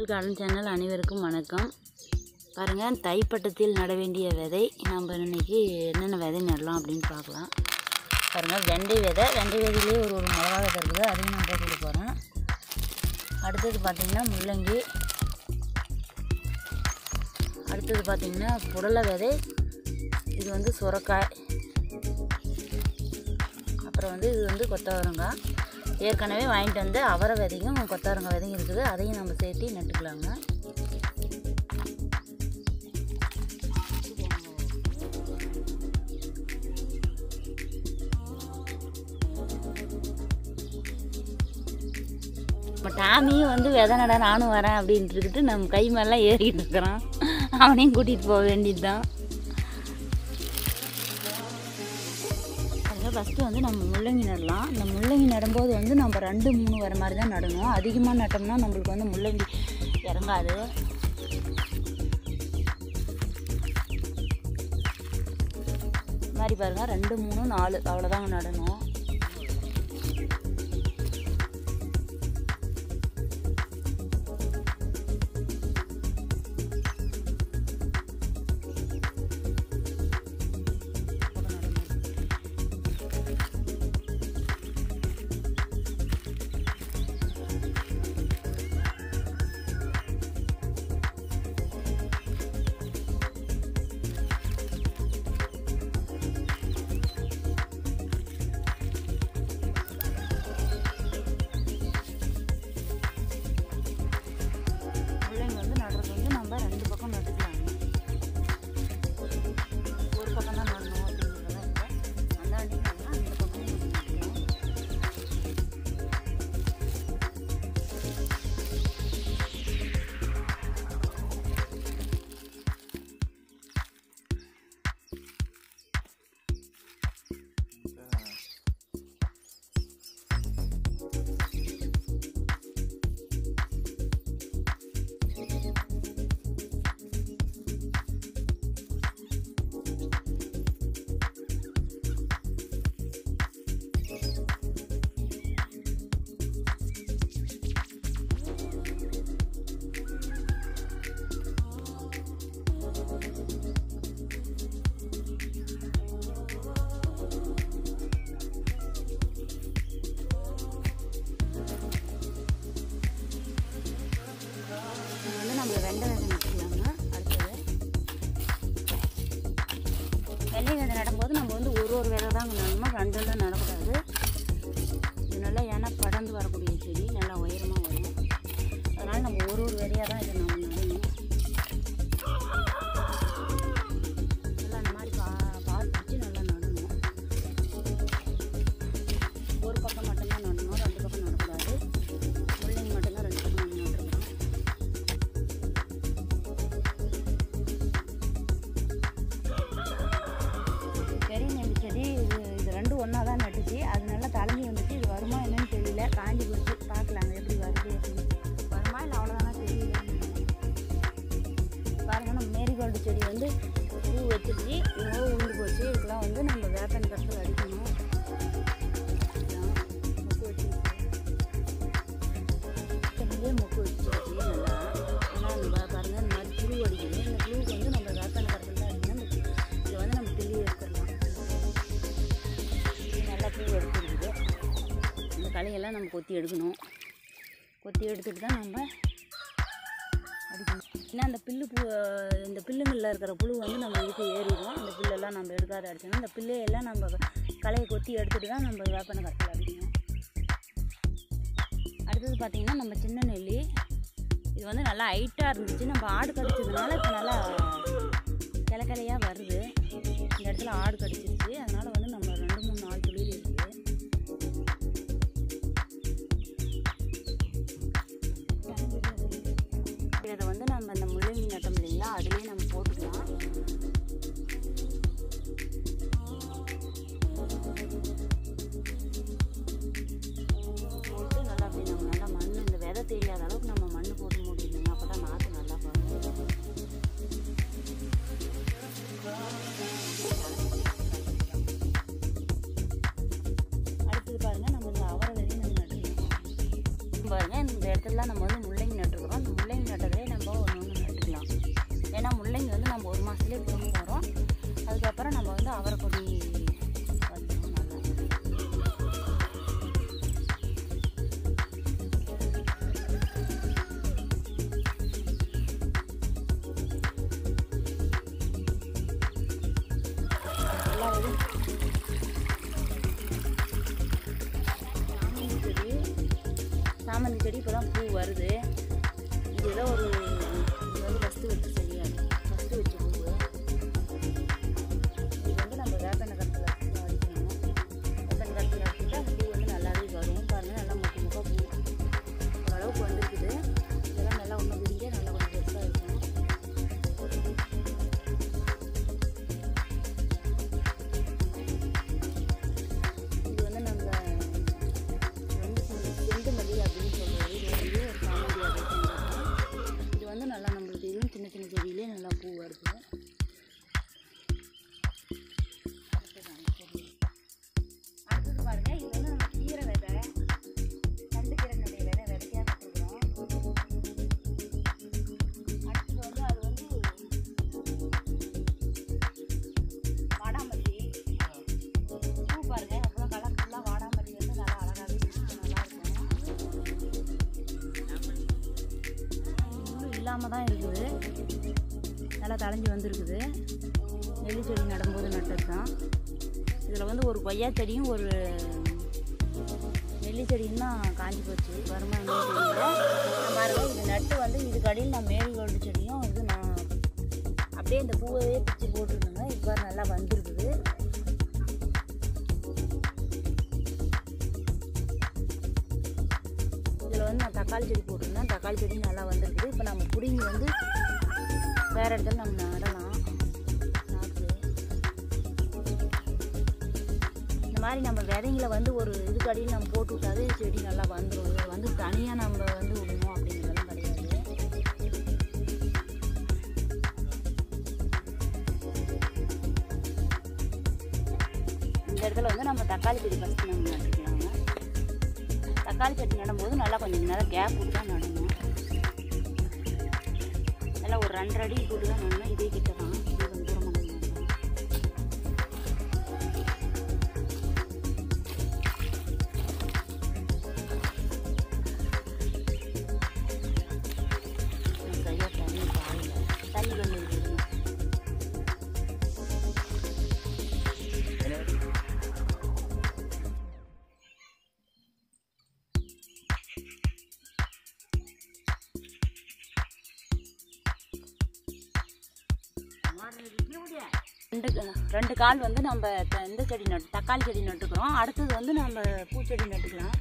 Tamil garden channel அனைவருக்கும் வணக்கம் பாருங்கள் தைப்பட்டத்தில் நட வேண்டிய விதை நம்ம இன்னைக்கு என்னென்ன விதை நடலாம் அப்படின்னு பார்க்கலாம் பாருங்கள் வெண்டை விதை வெண்டை விதையிலே ஒரு ஒரு மிளகா விதை இருக்குது அதையும் நான் போட்டுட்டு போகிறேன் அடுத்தது பார்த்திங்கன்னா முள்ளங்கி அடுத்தது பார்த்திங்கன்னா புடலை விதை இது வந்து சுரக்காய் அப்புறம் வந்து இது வந்து கொத்தவரங்காய் ஏற்கனவே வாங்கிட்டு வந்து அவரை விதையும் கொத்தவரங்காய் விதையும் இருக்குது அதையும் நம்ம சேர்த்து நட்டுக்கலாங்க இப்போ டாமியும் வந்து விதை நட நானும் வரேன் அப்படின்ட்டு இருக்கிட்டு நம்ம கை மேலாம் ஏறிக்கிட்டு இருக்கிறான் அவனையும் கூட்டிகிட்டு போக வேண்டியது தான் அதில் ஃபஸ்ட்டு வந்து நம்ம முள்ளங்கி நடலாம் இந்த முள்ளங்கி நடும்போது வந்து நம்ம ரெண்டு மூணு வர மாதிரி தான் நடணும் அதிகமாக நட்டோம்னா நம்மளுக்கு வந்து முள்ளங்கி இறங்காது இந்த மாதிரி பாருங்கள் ரெண்டு மூணு நாலு அவ்வளோதாங்க நடணும் முள்ளங்கி வந்து நடுறது வந்து நம்ம ரெண்டு பக்கம் நட்டுக்கலாங்க ஒரு பக்கம் தான் நடணும் அப்படிங்கிறதெல்லாம் இல்லை அந்தாண்டி நடலாம் இந்த பக்கம் நட்டுக்கலாம் இது வந்து நம்ம வெண்டை விதை நட்டுக்கலாங்க அடுத்தது வெள்ளை விதை நடும்போது நம்ம வந்து ஒரு ஒரு விதை தாங்க நடணுமா ரெண்டெல்லாம் நடக்கூடாது இது நல்லா ஏன்னா படர்ந்து வரக்கூடிய செடி நல்லா உயரமாக வரும் அதனால் நம்ம ஒரு ஒரு விதையாக தான் இதை நம்ம நடணும் நல்லா அந்த மாதிரி பா பால் பிடிச்சி நல்லா நடணும் ஒரு பக்கம் மட்டும்தான் நடணும் ரெண்டு பக்கம் நடக்கூடாது முள்ளங்கி மட்டும்தான் ரெண்டு பக்கம் நம்ம நட்டுருக்கோம் பெரிய நெல்லி செடி இது இது ரெண்டும் ஒன்றா தான் நட்டுச்சு அது நல்லா தலைஞ்சி வந்துச்சு இது வருமா என்னன்னு தெரியல காஞ்சி போச்சு பார்க்கலாங்க எப்படி வருது அப்படின்னு வருமா இல்லை அவ்வளோதானா தெரியல பாருங்க நம்ம மேரிகோல்டு செடி வந்து பூ வச்சிருச்சு இன்னும் உண்டு போச்சு இதுக்கெல்லாம் வந்து நம்ம வேப்பன் கருத்தில் அடிக்கணும் இதுதான் மொக்கு வச்சிருச்சு செடியிலே மொக்கு வச்சிருச்சு நல்லா ஏன்னா இந்த பா- பாருங்க இந்த மாதிரி புழு அடிக்குது இந்த புழுவுக்கு வந்து நம்ம வேப்பன் கருத்தில் தான் அடிக்கணும் இந்த இதை வந்து நம்ம கிள்ளி எடுத்துடலாம் இது நல்லா பூ எடுத்துருக்குது இந்த களையெல்லாம் நம்ம கொத்தி எடுக்கணும் கொத்தி எடுத்துட்டு தான் நம்ம அடிக்கணும் ஏன்னா அந்த பில்லு பூ இந்த பில்லுங்களில் இருக்கிற புழு வந்து நம்ம இதுக்கு ஏறிடும் இந்த புல்லெல்லாம் நம்ம எடுக்காத அடிச்சோம்னா இந்த பிள்ளையெல்லாம் நம்ம களையை கொத்தி எடுத்துட்டு தான் நம்ம வேப்பனை கருத்தில் அடிக்கணும் அடுத்தது பார்த்திங்கன்னா நம்ம சின்ன நெல்லி இது வந்து நல்லா ஹைட்டாக இருந்துச்சு நம்ம ஆடு கடிச்சதுனால இப்போ நல்லா கிளை கிளையாக வருது இந்த இடத்துல ஆடு கடிச்சிருச்சு அதனால் வந்து நம்ம ரெண்டு மூணு நாலு துளிர் இருக்குது இதை வந்து நம்ம இந்த முள்ளங்கி நட்டம் இல்லைங்களா அதுலேயே நம்ம போட்டுக்கலாம் போட்டு நல்லா அப்படி நம்ம நல்லா மண் இந்த விதை தெரியாத அளவுக்கு நம்ம மண் போட்டு மூடிடணுங்க அப்போ தான் நாற்று நல்லா வரும் இடத்துல நம்ம வந்து முள்ளங்கி நட்டுருக்குறோம் அந்த முள்ளங்கி இல்லாமல் தான் இருக்குது நல்லா தளைஞ்சு வந்திருக்குது நெல்லி செடி நடும்போது நட்டது தான் இதில் வந்து ஒரு கொய்யா செடியும் ஒரு நெல்லி செடியும் தான் காஞ்சி போச்சு வருமா என்னன்னு தெரியல நான் பாருங்க இது நட்டு வந்து இதுக்கு அடியில் நான் மேரிகோல்டு செடியும் இது நான் அப்படியே இந்த பூவையே பிச்சு போட்டிருந்தேங்க இப்போ நல்லா வந்திருக்குது இதில் வந்து நான் தக்காளி செடி போட்டிருந்தேன் தக்காளி செடி நல்லா வந்திருக்குது இப்போ நம்ம பிடுங்கி வந்து வேறு இடத்துல நம்ம நடலாம் நாற்று இந்த மாதிரி நம்ம விதைங்களை வந்து ஒரு இதுக்கு அடியில் நம்ம போட்டு விட்டாவே செடி நல்லா வந்துடும் இது வந்து தனியாக நம்ம வந்து விடணும் அப்படிங்கிறதெல்லாம் கிடையாது இந்த இடத்துல வந்து நம்ம தக்காளி செடி ஃபஸ்ட்டு நம்ம நட்டுக்கலாங்க தக்காளி செடி நடும்போது நல்லா கொஞ்சம் நேரம் கேப் விட்டு தான் நடணும் நல்லா ஒரு ரெண்டரை அடி போட்டு தான் நடணும் இதே கிட்ட தான் இது கொஞ்சம் தூரமாக நடணும் கையாக தண்ணி பாயில் தண்ணி கொஞ்சம் விடுங்க. ரெண்டு ரெண்டு கால் வந்து நம்ம த- இந்த செடி நட்டு தக்காளி செடி நட்டுக்கிறோம் அடுத்தது வந்து நம்ம பூச்செடி நட்டுக்கலாம்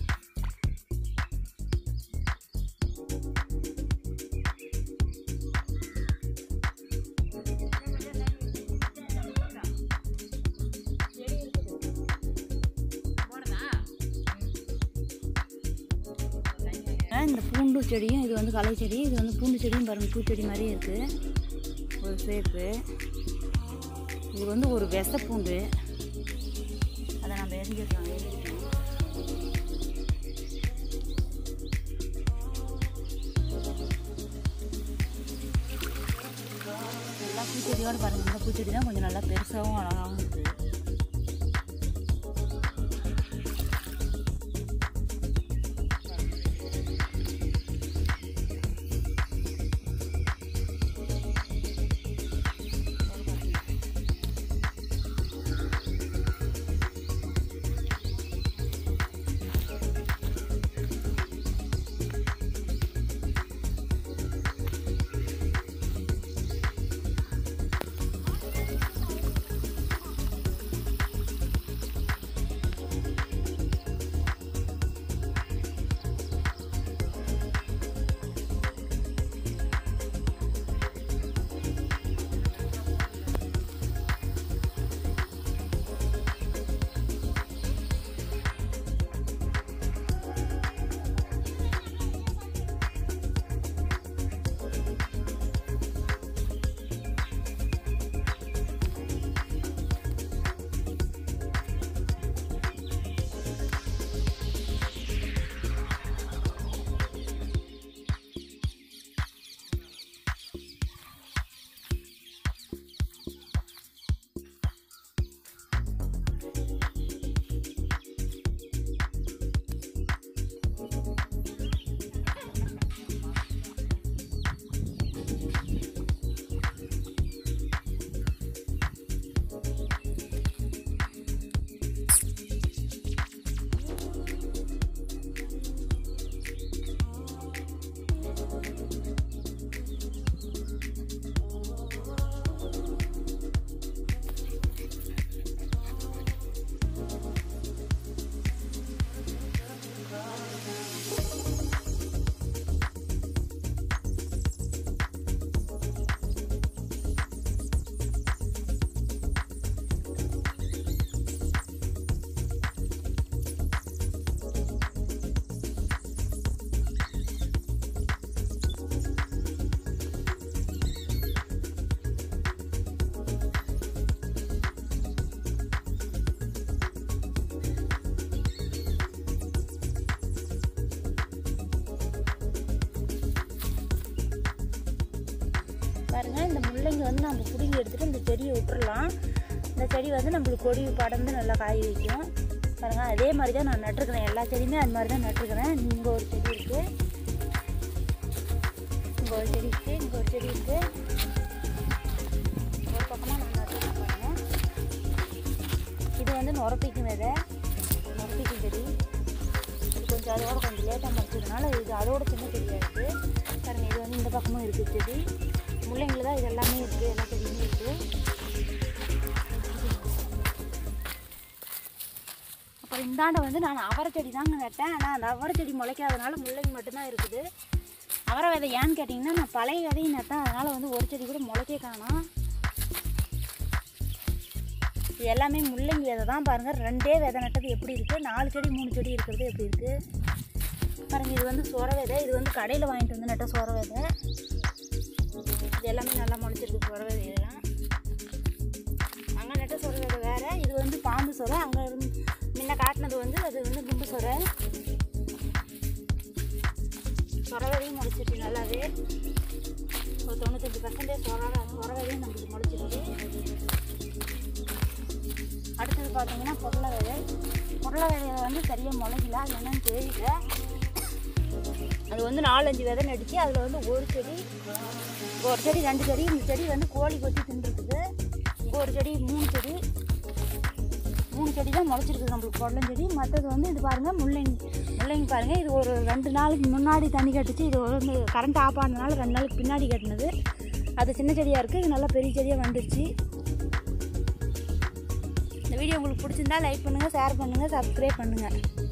இந்த பூண்டு செடியும் இது வந்து களை செடி இது வந்து பூண்டு செடியும் பாருங்க பூச்செடி மாதிரியே இருக்குது ஒரு சேப்பு இது வந்து ஒரு விச பூண்டு அதை நம்ம எரிஞ்சிடலாம் எரிஞ்சிடலாம் எல்லாம் பூச்செடியோடு பாருங்கள் இந்த பூச்செடி தான் கொஞ்சம் நல்லா பெருசாகவும் அழகாகவும் இருக்குது பாருங்க இந்த முள்ளங்கி வந்து நம்ம பிடுங்கி எடுத்துட்டு இந்த செடியை விட்டுறலாம் இந்த செடி வந்து நம்மளுக்கு கொடி படர்ந்து நல்லா காய வைக்கும் பாருங்க அதே மாதிரி தான் நான் நட்டுருக்கிறேன் எல்லா செடியுமே அது மாதிரி தான் நட்டுருக்கிறேன் இங்கே ஒரு செடி இருக்குது இங்கே அங்கே ஒரு செடி இருக்குது இங்கே ஒரு செடி இருக்குது ஒரு பக்கமாக நான் நட்டு பாருங்க இது வந்து நுரப்பிக்கும் விதை நுரப்பிக்கும் செடி இது கொஞ்சம் அதோட கொஞ்சம் லேட்டாக மறைச்சதுனால இது அதோட சின்ன செடியாக இருக்குது பாருங்க இது வந்து இந்த பக்கமும் இருக்குது செடி முள்ளைங்கள தான் இது எல்லாமே இருக்குது எல்லா செடியுமே இருக்குது அப்புறம் இந்தாண்ட வந்து நான் அவரை செடி தாங்க நட்டேன் ஆனால் அந்த அவரை செடி முளைக்காதனால முள்ளங்கி மட்டும்தான் இருக்குது அவரை விதை ஏன்னு கேட்டிங்கன்னா நான் பழைய விதையும் நட்டேன் அதனால் வந்து ஒரு செடி கூட முளைக்கே காணோம் இது எல்லாமே முள்ளங்கி விதை தான் பாருங்கள் ரெண்டே விதை நட்டது எப்படி இருக்குது நாலு செடி மூணு செடி இருக்கிறது எப்படி இருக்குது பாருங்கள் இது வந்து சொர விதை இது வந்து கடையில் வாங்கிட்டு வந்து நட்ட சொர விதை இது எல்லாமே நல்லா முளைச்சிருக்கு சொர விதை இதெல்லாம் அங்கே நட்ட சொர விதை வேறு இது வந்து பாம்பு சொரை அங்கே இருந்து முன்ன காட்டினது வந்து அது வந்து குண்டு சொரை சொர விதையும் முளைச்சிருக்கு நல்லாவே ஒரு தொண்ணூத்தஞ்சு பர்சன்டேஜ் சொர சொர விதையும் நம்மளுக்கு முளைச்சிருக்கு அடுத்தது பார்த்தீங்கன்னா பொருளை விதை பொருளை விதையை வந்து சரியாக முளைக்கல அது என்னன்னு தெரியல அது வந்து நாலஞ்சு விதை நடிச்சு அதில் வந்து ஒரு செடி ஒரு செடி ரெண்டு செடி இந்த செடி வந்து கோழி கொத்தி தின்றுருக்குது இங்கே ஒரு செடி மூணு செடி மூணு செடி தான் முளைச்சிருக்குது நம்மளுக்கு பொடலஞ்செடி மற்றது வந்து இது பாருங்கள் முள்ளங்கி முள்ளங்கி பாருங்கள் இது ஒரு ரெண்டு நாளுக்கு முன்னாடி தண்ணி கட்டுச்சு இது வந்து கரண்ட் ஆஃப் ஆனதுனால ரெண்டு நாளுக்கு பின்னாடி கட்டினது அது சின்ன செடியாக இருக்குது இது நல்லா பெரிய செடியாக வந்துடுச்சு இந்த வீடியோ உங்களுக்கு பிடிச்சிருந்தா லைக் பண்ணுங்கள் ஷேர் பண்ணுங்கள் சப்ஸ்கிரைப் பண்ணுங்கள்